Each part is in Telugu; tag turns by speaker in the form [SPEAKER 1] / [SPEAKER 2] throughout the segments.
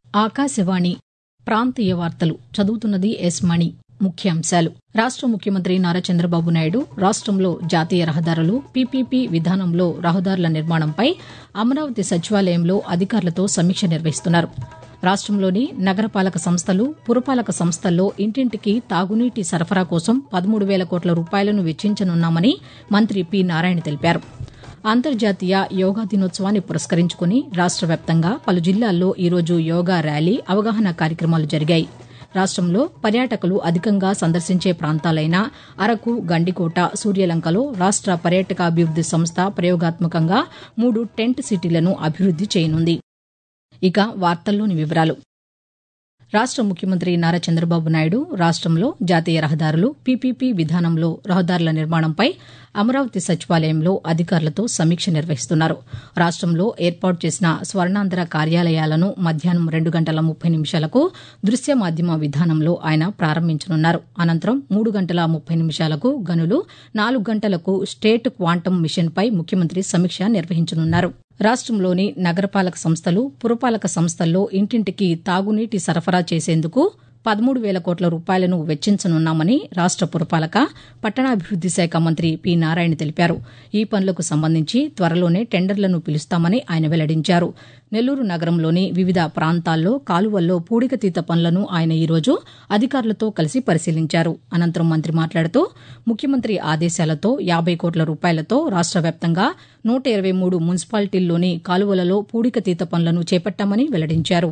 [SPEAKER 1] ఆకాశవాణి ప్రాంతీయ వార్తలు చదువుతున్నది ఎస్ మణి ముఖ్యాంశాలు రాష్ట ముఖ్యమంత్రి నారా చంద్రబాబు నాయుడు రాష్టంలో జాతీయ రహదారులు పీపీపీ విధానంలో రహదారుల నిర్మాణంపై అమరావతి సచివాలయంలో అధికారులతో సమీక్ష నిర్వహిస్తున్నారు రాష్టంలోని నగరపాలక సంస్థలు పురపాలక సంస్థల్లో ఇంటింటికి తాగునీటి సరఫరా కోసం పదమూడు వేల కోట్ల రూపాయలను వెచ్చించనున్నామని మంత్రి పి నారాయణ తెలిపారు అంతర్జాతీయ యోగా దినోత్సవాన్ని పురస్కరించుకుని రాష్ట వ్యాప్తంగా పలు జిల్లాల్లో ఈరోజు యోగా ర్యాలీ అవగాహన కార్యక్రమాలు జరిగాయి రాష్టంలో పర్యాటకులు అధికంగా సందర్శించే ప్రాంతాలైన అరకు గండికోట సూర్యలంకలో రాష్ట పర్యాటకాభివృద్ది సంస్థ ప్రయోగాత్మకంగా మూడు టెంట్ సిటీలను అభివృద్ది చేయనుంది ఇక వార్తల్లోని వివరాలు రాష్ట ముఖ్యమంత్రి నారా చంద్రబాబు నాయుడు రాష్టంలో జాతీయ రహదారులు పీపీపీ విధానంలో రహదారుల నిర్మాణంపై అమరావతి సచివాలయంలో అధికారులతో సమీక్ష నిర్వహిస్తున్నారు రాష్టంలో ఏర్పాటు చేసిన స్వర్ణాంధ్ర కార్యాలయాలను మధ్యాహ్నం రెండు గంటల ముప్పై నిమిషాలకు దృశ్య మాధ్యమ విధానంలో ఆయన ప్రారంభించనున్నారు అనంతరం మూడు గంటల ముప్పై నిమిషాలకు గనులు నాలుగు గంటలకు స్టేట్ క్వాంటమ్ మిషన్పై ముఖ్యమంత్రి సమీక్ష నిర్వహించనున్నారు రాష్టంలోని నగరపాలక సంస్థలు పురపాలక సంస్థల్లో ఇంటింటికి తాగునీటి సరఫరా చేసేందుకు పదమూడు వేల కోట్ల రూపాయలను వెచ్చించనున్నామని రాష్ట పురపాలక పట్టణాభివృద్ది శాఖ మంత్రి పి నారాయణ తెలిపారు ఈ పనులకు సంబంధించి త్వరలోనే టెండర్లను పిలుస్తామని ఆయన వెల్లడించారు నెల్లూరు నగరంలోని వివిధ ప్రాంతాల్లో కాలువల్లో పూడికతీత పనులను ఆయన ఈరోజు అధికారులతో కలిసి పరిశీలించారు అనంతరం మంత్రి మాట్లాడుతూ ముఖ్యమంత్రి ఆదేశాలతో యాబై కోట్ల రూపాయలతో రాష్ట వ్యాప్తంగా నూట ఇరవై మూడు మున్సిపాలిటీల్లోని కాలువలలో పూడికతీత పనులను చేపట్టామని వెల్లడించారు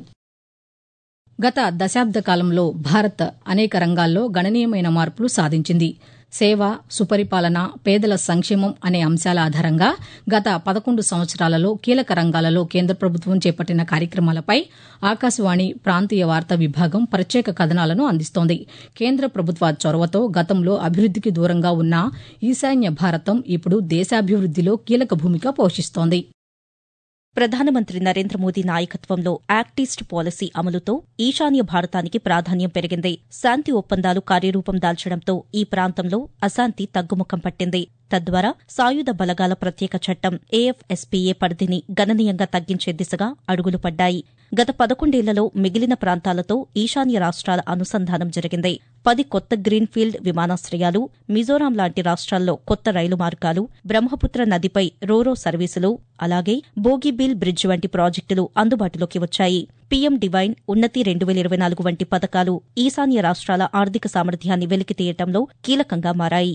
[SPEAKER 1] గత దశాబ్ద కాలంలో భారత్ అనేక రంగాల్లో గణనీయమైన మార్పులు సాధించింది సేవ సుపరిపాలన పేదల సంక్షేమం అనే అంశాల ఆధారంగా గత పదకొండు సంవత్సరాలలో కీలక రంగాలలో కేంద్ర ప్రభుత్వం చేపట్టిన కార్యక్రమాలపై ఆకాశవాణి ప్రాంతీయ వార్తా విభాగం ప్రత్యేక కథనాలను అందిస్తోంది కేంద్ర ప్రభుత్వ చొరవతో గతంలో అభివృద్దికి దూరంగా ఉన్న ఈశాన్య భారతం ఇప్పుడు దేశాభివృద్దిలో కీలక భూమిక పోషిస్తోంది
[SPEAKER 2] ప్రధానమంత్రి నరేంద్ర మోదీ నాయకత్వంలో యాక్టీస్ట్ పాలసీ అమలుతో ఈశాన్య భారతానికి ప్రాధాన్యం పెరిగింది శాంతి ఒప్పందాలు కార్యరూపం దాల్చడంతో ఈ ప్రాంతంలో అశాంతి తగ్గుముఖం పట్టింది తద్వారా సాయుధ బలగాల ప్రత్యేక చట్టం ఏఎఫ్ఎస్పీఏ పరిధిని గణనీయంగా తగ్గించే దిశగా అడుగులు పడ్డాయి గత పదకొండేళ్లలో మిగిలిన ప్రాంతాలతో ఈశాన్య రాష్ట్రాల అనుసంధానం జరిగింది పది కొత్త గ్రీన్ఫీల్డ్ విమానాశ్రయాలు మిజోరాం లాంటి రాష్ట్రాల్లో కొత్త రైలు మార్గాలు బ్రహ్మపుత్ర నదిపై రోరో సర్వీసులు అలాగే బోగిబీల్ బ్రిడ్జ్ వంటి ప్రాజెక్టులు అందుబాటులోకి వచ్చాయి పీఎం డివైన్ ఉన్నతి రెండు వేల ఇరవై నాలుగు వంటి పథకాలు ఈశాన్య రాష్ట్రాల ఆర్థిక సామర్థ్యాన్ని వెలికితీయటంలో కీలకంగా మారాయి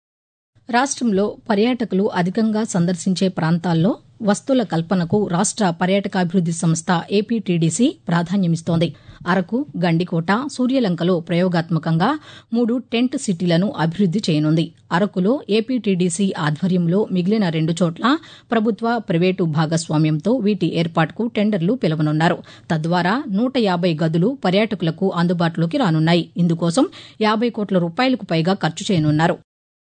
[SPEAKER 1] రాష్టంలో పర్యాటకులు అధికంగా సందర్శించే ప్రాంతాల్లో వస్తువుల కల్పనకు రాష్ట పర్యాటకాభివృద్ది సంస్థ ఏపీటీడీసీ ప్రాధాన్యమిస్తోంది అరకు గండికోట సూర్యలంకలో ప్రయోగాత్మకంగా మూడు టెంట్ సిటీలను అభివృద్ది చేయనుంది అరకులో ఏపీటీడీసీ ఆధ్వర్యంలో మిగిలిన రెండు చోట్ల ప్రభుత్వ ప్రైవేటు భాగస్వామ్యంతో వీటి ఏర్పాటుకు టెండర్లు పిలవనున్నారు తద్వారా నూట యాబై గదులు పర్యాటకులకు అందుబాటులోకి రానున్నాయి ఇందుకోసం యాబై కోట్ల రూపాయలకు పైగా ఖర్చు చేయనున్నారు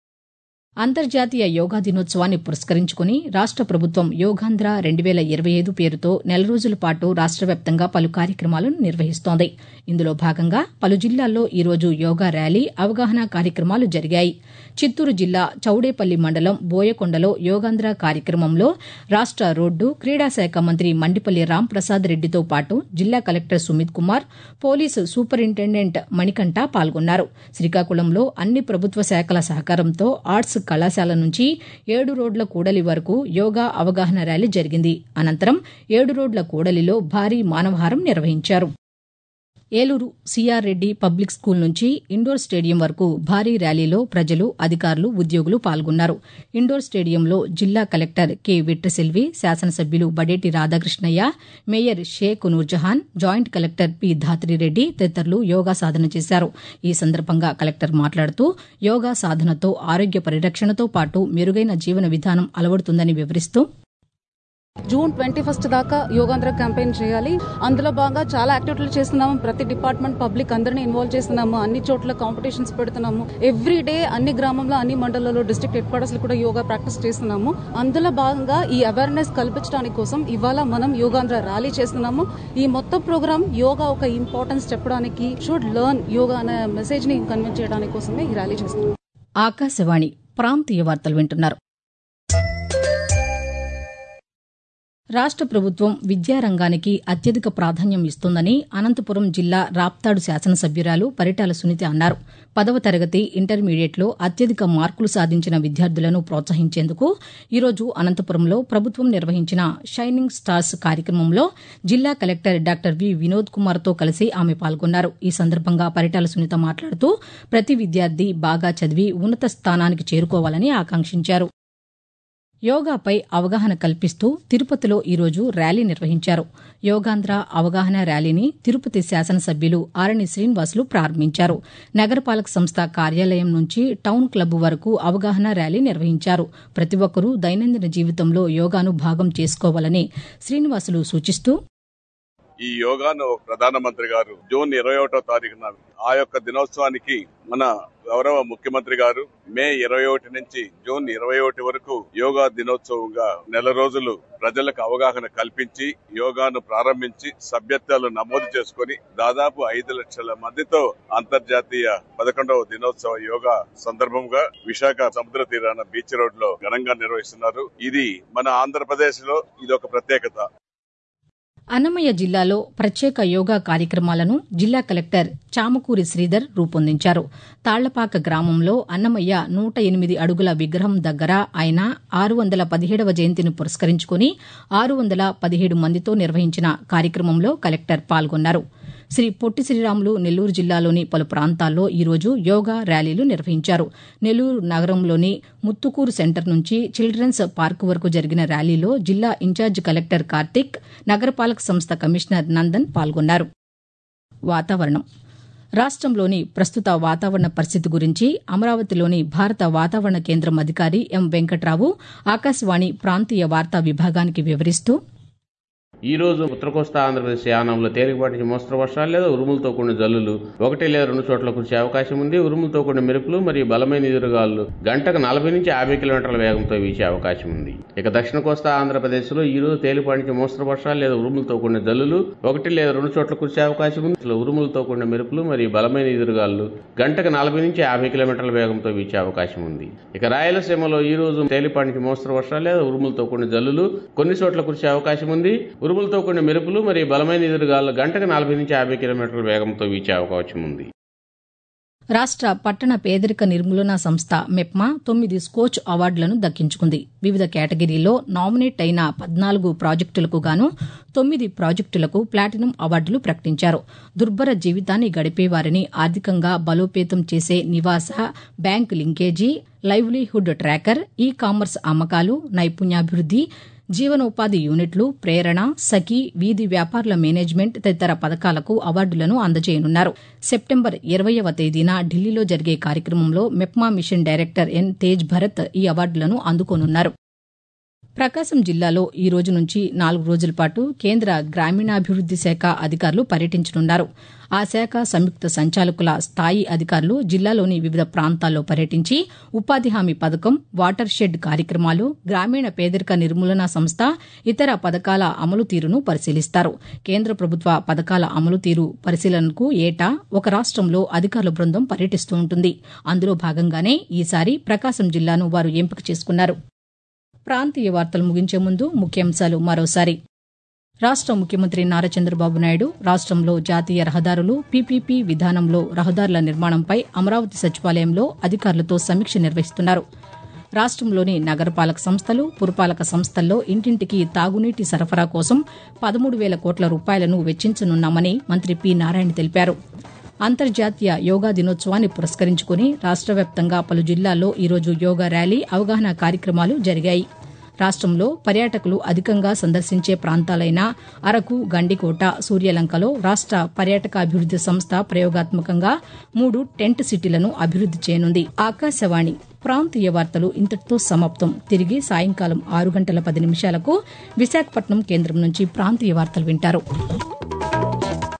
[SPEAKER 1] అంతర్జాతీయ యోగా దినోత్సవాన్ని పురస్కరించుకుని రాష్ట ప్రభుత్వం యోగాంధ్ర రెండు వేల ఇరవై ఐదు పేరుతో నెల రోజుల పాటు రాష్ట వ్యాప్తంగా పలు కార్యక్రమాలను నిర్వహిస్తోంది ఇందులో భాగంగా పలు జిల్లాల్లో ఈరోజు యోగా ర్యాలీ అవగాహన కార్యక్రమాలు జరిగాయి చిత్తూరు జిల్లా చౌడేపల్లి మండలం బోయకొండలో యోగాంధ్ర కార్యక్రమంలో రాష్ట రోడ్డు క్రీడా శాఖ మంత్రి మండిపల్లి రాంప్రసాద్ రెడ్డితో పాటు జిల్లా collector Sumit Kumar police superintendent Manikanta పాల్గొన్నారు శ్రీకాకుళంలో అన్ని ప్రభుత్వ శాఖల సహకారంతో ఆర్ట్స్ కళాశాల నుంచి ఏడు రోడ్ల కూడలి వరకు యోగా అవగాహన ర్యాలీ జరిగింది అనంతరం ఏడు రోడ్ల కూడలిలో భారీ మానవహారం నిర్వహించారు Eluru CR Reddy public school నుంచి ఇండోర్ స్టేడియం వరకు భారీ ర్యాలీలో ప్రజలు అధికారులు ఉద్యోగులు పాల్గొన్నారు ఇండోర్ స్టేడియంలో జిల్లా కలెక్టర్ కె విట్రసెల్వి శాసనసభ్యులు Badeti Radhakrishnaiah mayor Sheikh Noorjahan joint collector P Dhatri Reddy తదితరులు యోగా సాధన చేశారు ఈ సందర్భంగా కలెక్టర్ మాట్లాడుతూ యోగా సాధనతో ఆరోగ్య పరిరక్షణతో పాటు మెరుగైన జీవన విధానం అలవడుతుందని వివరిస్తూ
[SPEAKER 3] జూన్ ట్వంటీ ఫస్ట్ దాకా యోగాంధ్ర క్యాంపెయిన్ చేయాలి అందులో భాగంగా చాలా యాక్టివిటీలు చేస్తున్నాము ప్రతి డిపార్ట్మెంట్ పబ్లిక్ అందరినీ ఇన్వాల్వ్ చేస్తున్నాము అన్ని చోట్ల కాంపిటీషన్స్ పెడుతున్నాము ఎవ్రీ డే అన్ని గ్రామంలో అన్ని మండలాల్లో డిస్ట్రిక్ట్ హెడ్ క్వార్టర్స్ కూడా యోగా ప్రాక్టీస్ చేస్తున్నాము అందులో భాగంగా ఈ అవేర్నెస్ కల్పించడానికి కోసం ఇవాళ మనం యోగాంధ్ర ర్యాలీ చేస్తున్నాము ఈ మొత్తం ప్రోగ్రామ్ యోగా ఒక ఇంపార్టెన్స్ చెప్పడానికి షుడ్ లెర్న్ యోగా అనే మెసేజ్ ని కన్వే చేయడానికి కోసమే ఈ ర్యాలీ చేస్తున్నాం
[SPEAKER 1] ఆకాశవాణి ప్రాంతీయ వార్తలు వింటున్నారు రాష్ట ప్రభుత్వం విద్యారంగానికి అత్యధిక ప్రాధాన్యం ఇస్తోందని అనంతపురం జిల్లా రాప్తాడు శాసనసభ్యురాలు పరిటాల సునీత అన్నారు పదవ తరగతి ఇంటర్మీడియట్లో అత్యధిక మార్కులు సాధించిన విద్యార్థులను ప్రోత్సహించేందుకు ఈరోజు అనంతపురంలో ప్రభుత్వం నిర్వహించిన షైనింగ్ స్టార్స్ కార్యక్రమంలో జిల్లా కలెక్టర్ డాక్టర్ వి వినోద్ కుమార్తో కలిసి ఆమె పాల్గొన్నారు ఈ సందర్భంగా పరిటాల సునీత మాట్లాడుతూ ప్రతి విద్యార్థి బాగా చదివి ఉన్నత స్థానానికి చేరుకోవాలని ఆకాంక్షించారు యోగాపై అవగాహన కల్పిస్తూ తిరుపతిలో ఈరోజు ర్యాలీ నిర్వహించారు యోగాంధ్ర అవగాహన ర్యాలీని తిరుపతి శాసనసభ్యులు ఆరణి శ్రీనివాసులు ప్రారంభించారు నగరపాలక సంస్థ కార్యాలయం నుంచి టౌన్ క్లబ్ వరకు అవగాహన ర్యాలీ నిర్వహించారు ప్రతి ఒక్కరూ దైనందిన జీవితంలో యోగాను భాగం చేసుకోవాలని శ్రీనివాసులు సూచిస్తూ
[SPEAKER 4] ఈ యోగాను ప్రధానమంత్రి గారు జూన్ ఇరవై ఒకటో తారీఖున ఆ యొక్క దినోత్సవానికి మన గౌరవ ముఖ్యమంత్రి గారు మే ఇరవై ఒకటి నుంచి జూన్ ఇరవై ఒకటి వరకు యోగా దినోత్సవంగా నెల రోజులు ప్రజలకు అవగాహన కల్పించి యోగాను ప్రారంభించి సభ్యత్వాలు నమోదు చేసుకుని దాదాపు ఐదు లక్షల మందితో అంతర్జాతీయ పదకొండవ దినోత్సవ యోగా సందర్భంగా విశాఖ సముద్ర తీరాన బీచ్ రోడ్ లో ఘనంగా నిర్వహిస్తున్నారు ఇది మన ఆంధ్రప్రదేశ్ లో ఇది ఒక ప్రత్యేకత
[SPEAKER 1] అన్నమయ్య జిల్లాలో ప్రత్యేక యోగా కార్యక్రమాలను జిల్లా కలెక్టర్ చామకూరి శ్రీధర్ రూపొందించారు తాళ్లపాక గ్రామంలో అన్నమయ్య నూట ఎనిమిది అడుగుల విగ్రహం దగ్గర ఆయన ఆరు వందల పదిహేడవ జయంతిని పురస్కరించుకుని ఆరు వందల పదిహేడు మందితో నిర్వహించిన కార్యక్రమంలో కలెక్టర్ పాల్గొన్నారు శ్రీ పొట్టి శ్రీరాములు నెల్లూరు జిల్లాలోని పలు ప్రాంతాల్లో ఈరోజు యోగా ర్యాలీలు నిర్వహించారు నెల్లూరు నగరంలోని ముత్తుకూరు సెంటర్ నుంచి చిల్డ్రన్స్ పార్క్ వరకు జరిగిన ర్యాలీలో జిల్లా ఇన్ఛార్జ్ కలెక్టర్ కార్తిక్ నగరపాలక సంస్థ కమిషనర్ నందన్ పాల్గొన్నారు వాతావరణం రాష్టంలోని ప్రస్తుత వాతావరణ పరిస్థితి గురించి అమరావతిలోని భారత వాతావరణ కేంద్రం అధికారి ఎం వెంకట్రావు ఆకాశవాణి ప్రాంతీయ వార్తా విభాగానికి వివరిస్తూ
[SPEAKER 5] ఈ రోజు ఉత్తర కోస్తా ఆంధ్రప్రదేశ్ యానంలో తేలికపాటి నుంచి మోస్తరు వర్షాలు లేదా ఉరుములతో కూడిన జల్లులు ఒకటి లేదా రెండు చోట్ల కురిసే అవకాశం ఉంది ఉరుములతో కూడిన మెరుపులు మరియు బలమైన ఎదురుగాలు గంటకు నలభై నుంచి యాభై కిలోమీటర్ల వేగంతో వీచే అవకాశం ఉంది ఇక దక్షిణ కోస్తా ఆంధ్రప్రదేశ్ లో ఈ రోజు తేలికపాటి నుంచి మోస్తరు వర్షాలు లేదా ఉరుములతో కూడిన జల్లులు ఒకటి లేదా రెండు చోట్ల కురిసే అవకాశం ఉంది అసలు ఉరుములతో కూడిన మెరుపులు మరియు బలమైన ఎదురుగాలు గంటకు నలభై నుంచి యాభై కిలోమీటర్ల వేగంతో వీచే అవకాశం ఉంది ఇక రాయలసీమలో ఈ రోజు తేలిపాటి నుంచి మోస్తరు వర్షాలు లేదా ఉరుములతో కూడిన జల్లులు కొన్ని చోట్ల కురిసే అవకాశం ఉంది ఉరుములతో కూడిన మెరుపులు మరియు బలమైన ఎదురుగాలు గంటకు నలభై నుంచి యాభై కిలోమీటర్ల వేగంతో వీచే అవకాశం ఉంది
[SPEAKER 1] రాష్ట పట్టణ పేదరిక నిర్మూలన సంస్థ మెప్మా తొమ్మిది స్కోచ్ అవార్డులను దక్కించుకుంది వివిధ కేటగిరీల్లో నామినేట్ అయిన పద్నాలుగు ప్రాజెక్టులకు గాను తొమ్మిది ప్రాజెక్టులకు ప్లాటినం అవార్డులు ప్రకటించారు దుర్భర జీవితాన్ని గడిపేవారిని ఆర్థికంగా బలోపేతం చేసే నివాస bank linkage livelihood tracker e commerce అమ్మకాలు నైపుణ్యాభివృద్ది జీవనోపాధి యూనిట్లు ప్రేరణ సఖీ వీధి వ్యాపారుల మేనేజ్మెంట్ తదితర పథకాలకు అవార్డులను అందజేయనున్నారు సెప్టెంబర్ ఇరవయవ తేదీన ఢిల్లీలో జరిగే కార్యక్రమంలో MEPMA mission director N Tej Bharat ఈ అవార్డులను అందుకోనున్నారు ప్రకాశం జిల్లాలో ఈ రోజు నుంచి నాలుగు రోజుల పాటు కేంద్ర గ్రామీణాభివృద్ది శాఖ అధికారులు పర్యటించనున్నారు ఆ శాఖ సంయుక్త సంచాలకుల స్థాయి అధికారులు జిల్లాలోని వివిధ ప్రాంతాల్లో పర్యటించి ఉపాధి హామీ పథకం వాటర్ షెడ్ కార్యక్రమాలు గ్రామీణ పేదరిక నిర్మూలన సంస్థ ఇతర పథకాల అమలు తీరును పరిశీలిస్తారు కేంద్ర ప్రభుత్వ పథకాల అమలు తీరు పరిశీలనకు ఏటా ఒక రాష్టంలో అధికారుల బృందం పర్యటిస్తూ ఉంటుంది అందులో భాగంగానే ఈసారి ప్రకాశం జిల్లాను వారు ఎంపిక చేసుకున్నారు ప్రాంతీయ వార్తలు ముగించే ముందు ముఖ్యాంశాలు మరోసారి రాష్ట ముఖ్యమంత్రి నారా చంద్రబాబు నాయుడు రాష్టంలో జాతీయ రహదారులు పీపీపీ విధానంలో రహదారుల నిర్మాణంపై అమరావతి సచివాలయంలో అధికారులతో సమీక్ష నిర్వహిస్తున్నారు రాష్టంలోని నగరపాలక సంస్థలు పురపాలక సంస్థల్లో ఇంటింటికి తాగునీటి సరఫరా కోసం పదమూడు వేల కోట్ల రూపాయలను వెచ్చించనున్నామని మంత్రి పి నారాయణ తెలిపారు అంతర్జాతీయ యోగా దినోత్సవాన్ని పురస్కరించుకుని రాష్ట వ్యాప్తంగా పలు జిల్లాల్లో ఈరోజు యోగా ర్యాలీ అవగాహన కార్యక్రమాలు జరిగాయి రాష్టంలో పర్యాటకులు అధికంగా సందర్శించే ప్రాంతాలైన అరకు గండికోట సూర్యలంకలో రాష్ట పర్యాటకాభివృద్ది సంస్థ ప్రయోగాత్మకంగా మూడు టెంట్ సిటీలను అభివృద్ది చేయనుంది ఆకాశవాణి ప్రాంతీయ వార్తలు ఇంతటితో సమాప్తం తిరిగి సాయంకాలం ఆరు గంటల పది నిమిషాలకు విశాఖపట్నం కేంద్రం నుంచి ప్రాంతీయ వార్తలు వింటారు